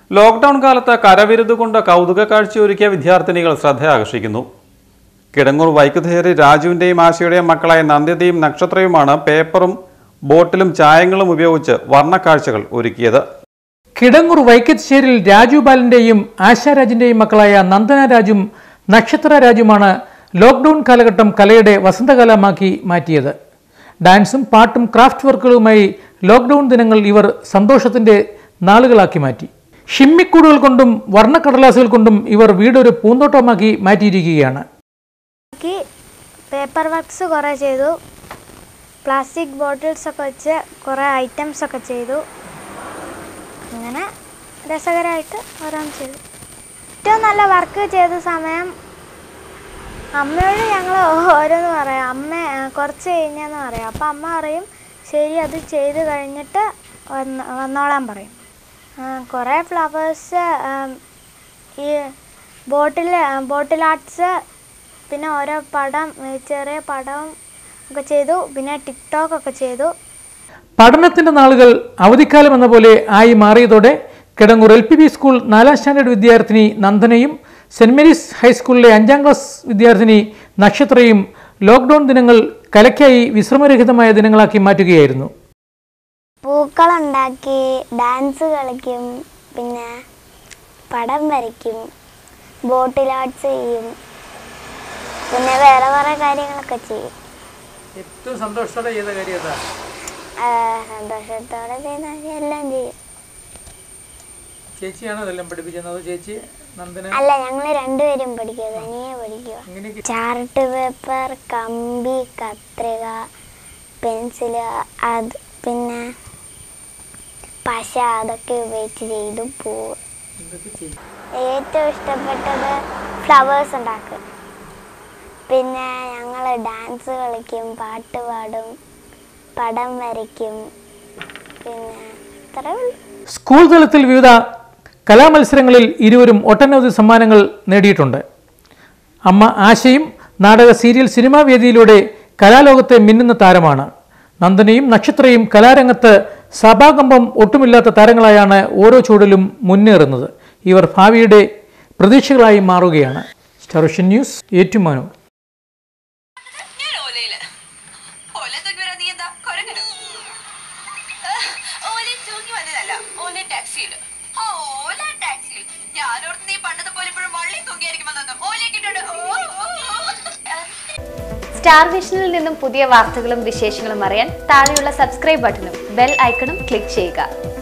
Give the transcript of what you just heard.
Lockdown കാലത്ത് കരവിരുത് കൊണ്ട് കൗതുക കാഴ്ചയൊരുക്കിയ വിദ്യാർത്ഥിനികൾ ശ്രദ്ധയാകർഷിക്കുന്നു കിടങ്ങൂർ വൈക്കുതേറി രാജുവിന്റെയും ആശയുടെയും മക്കളായ നന്ദിതയും നക്ഷത്രയുമാണ് പേപ്പറും ബോട്ടിലും ചായങ്ങളും ഉപയോഗിച്ച് വർണ്ണക്കാഴ്ചകൾ ഒരുക്കിയത് കിടങ്ങൂർ വൈക്കത്ശ്ശേരിൽ രാജു ബാലന്റെയും ആശാരാജിന്റെയും മക്കളായ നന്ദന രാജും നക്ഷത്ര രാജുമാണ് ലോക്ക്ഡൌൺ കാലഘട്ടം കലയുടെ വസന്തകാലമാക്കി മാറ്റിയത് ഡാൻസും പാട്ടും ക്രാഫ്റ്റ് വർക്കുകളുമായി ലോക്ക്ഡൌൺ ദിനങ്ങൾ ഇവർ സന്തോഷത്തിന്റെ നാളുകളാക്കി മാറ്റി ഷിമ്മിക്കൂടുകൾ കൊണ്ടും വർണ്ണക്കടലാസുകൾ കൊണ്ടും ഇവർ വീടൊരു പൂന്തോട്ടമാക്കി മാറ്റിയിരിക്കുകയാണ് ബാക്കി പേപ്പർ വർക്ക്സ് കുറേ ചെയ്തു പ്ലാസ്റ്റിക് ബോട്ടിൽസ് ഒക്കെ വെച്ച് കുറേ ഐറ്റംസ് ഒക്കെ ചെയ്തു അങ്ങനെ രസകരമായിട്ട് ഓരോന്ന് ചെയ്തു ഏറ്റവും നല്ല വർക്ക് ചെയ്ത സമയം അമ്മയോട് ഞങ്ങൾ ഓരോന്ന് പറയാം അമ്മ ആ, കുറച്ച് കഴിഞ്ഞെന്ന് പറയാം അപ്പം അമ്മ പറയും ശരി അത് ചെയ്ത് കഴിഞ്ഞിട്ട് വന്ന് വന്നോളാൻ പറയും ആ, കുറേ ഫ്ലവേഴ്സ് ഈ ബോട്ടിൽ ബോട്ടിൽ ആർട്സ് പിന്നെ ഓരോ പടം ഏ, ചെറിയ പടവും ഒക്കെ ചെയ്തു പിന്നെ ടിക്ടോക്ക് ഒക്കെ ചെയ്തു പഠനത്തിന്റെ നാളുകൾ അവധിക്കാലം എന്ന പോലെ ആയി മാറിയതോടെ Kidangoor L P B school നാലാം സ്റ്റാൻഡേർഡ് വിദ്യാർത്ഥിനി നന്ദനയും സെന്റ് മേരീസ് ഹൈസ്കൂളിലെ അഞ്ചാം ക്ലാസ് വിദ്യാർത്ഥിനി നക്ഷത്രയും ലോക്ക്ഡൌൺ ദിനങ്ങൾ കലയ്ക്കായി വിശ്രമരഹിതമായ ദിനങ്ങളാക്കി മാറ്റുകയായിരുന്നു പൂക്കളുണ്ടാക്കി ഡാൻസ് കളിക്കും പിന്നെ പടം വരയ്ക്കും ബോട്ടിൽ ആർട്സ് ചെയ്യും പിന്നെ വേറെ കുറേ കാര്യങ്ങളൊക്കെ ചെയ്യും ഏറ്റവും സന്തോഷത്തോടെ ചെയ്ത കാര്യം ആ, സന്തോഷത്തോടെ ചെയ്യുന്ന എല്ലാം ചെയ്യും ചേച്ചിയാണോ ഇതെല്ലാം പഠിപ്പിച്ചത് ചേച്ചി നന്ദന അല്ല ഞങ്ങൾ രണ്ടുപേരും പഠിക്കുക തനിയെ പഠിക്കുക ചാർട്ട് പേപ്പർ കമ്പി കത്രിക പെൻസില് അത് പിന്നെ പശ അതൊക്കെ ഉപയോഗിച്ച് ചെയ്തു പൂവ് ഏറ്റവും ഇഷ്ടപ്പെട്ടത് ഫ്ലവേഴ്സ് ഉണ്ടാക്കും പിന്നെ ഞങ്ങൾ ഡാൻസ് കളിക്കും പാട്ട് പാടും പടം വരയ്ക്കും പിന്നെ ഇത്രേ ഉള്ളൂ സ്കൂൾ തലത്തിൽ വിവിധ കലാമത്സരങ്ങളിൽ ഇരുവരും ഒട്ടനവധി സമ്മാനങ്ങൾ നേടിയിട്ടുണ്ട് അമ്മ ആശയും നാടക സീരിയൽ സിനിമാ വേദിയിലൂടെ കലാലോകത്തെ മിന്നുന്ന താരമാണ് നന്ദനയും നക്ഷത്രയും കലാരംഗത്ത് സഭാകമ്പം ഒട്ടുമില്ലാത്ത താരങ്ങളായാണ് ഓരോ ചുവടിലും മുന്നേറുന്നത് ഇവർ ഭാവിയുടെ പ്രതീക്ഷകളായി മാറുകയാണ് സ്റ്റാർഷൻ ന്യൂസ് ഏറ്റുമാനൂർ ഞാൻ ഓലയില് ഓല തൂക്കി വരാൻ നീ എന്താ കൊരങ്ങനോ ഓല തൂങ്ങി വന്നതല്ല ഓല ടാക്സിയില് ഓ ഓല ടാക്സിയിൽ ഞാനോർത്ത് നീ പണ്ടത്തെ പോലെ ഇപ്പോഴും വള്ളി തൂങ്ങിയായിരിക്കും വന്നത് ഓല കിട്ടുണ്ട് ഓ ഓ, ഓ. സ്റ്റാർ വിഷനിൽ നിന്നും പുതിയ വാർത്തകളും വിശേഷങ്ങളും അറിയാൻ താഴെയുള്ള സബ്സ്ക്രൈബ് ബട്ടണും ബെൽ ഐക്കണും ക്ലിക്ക് ചെയ്യുക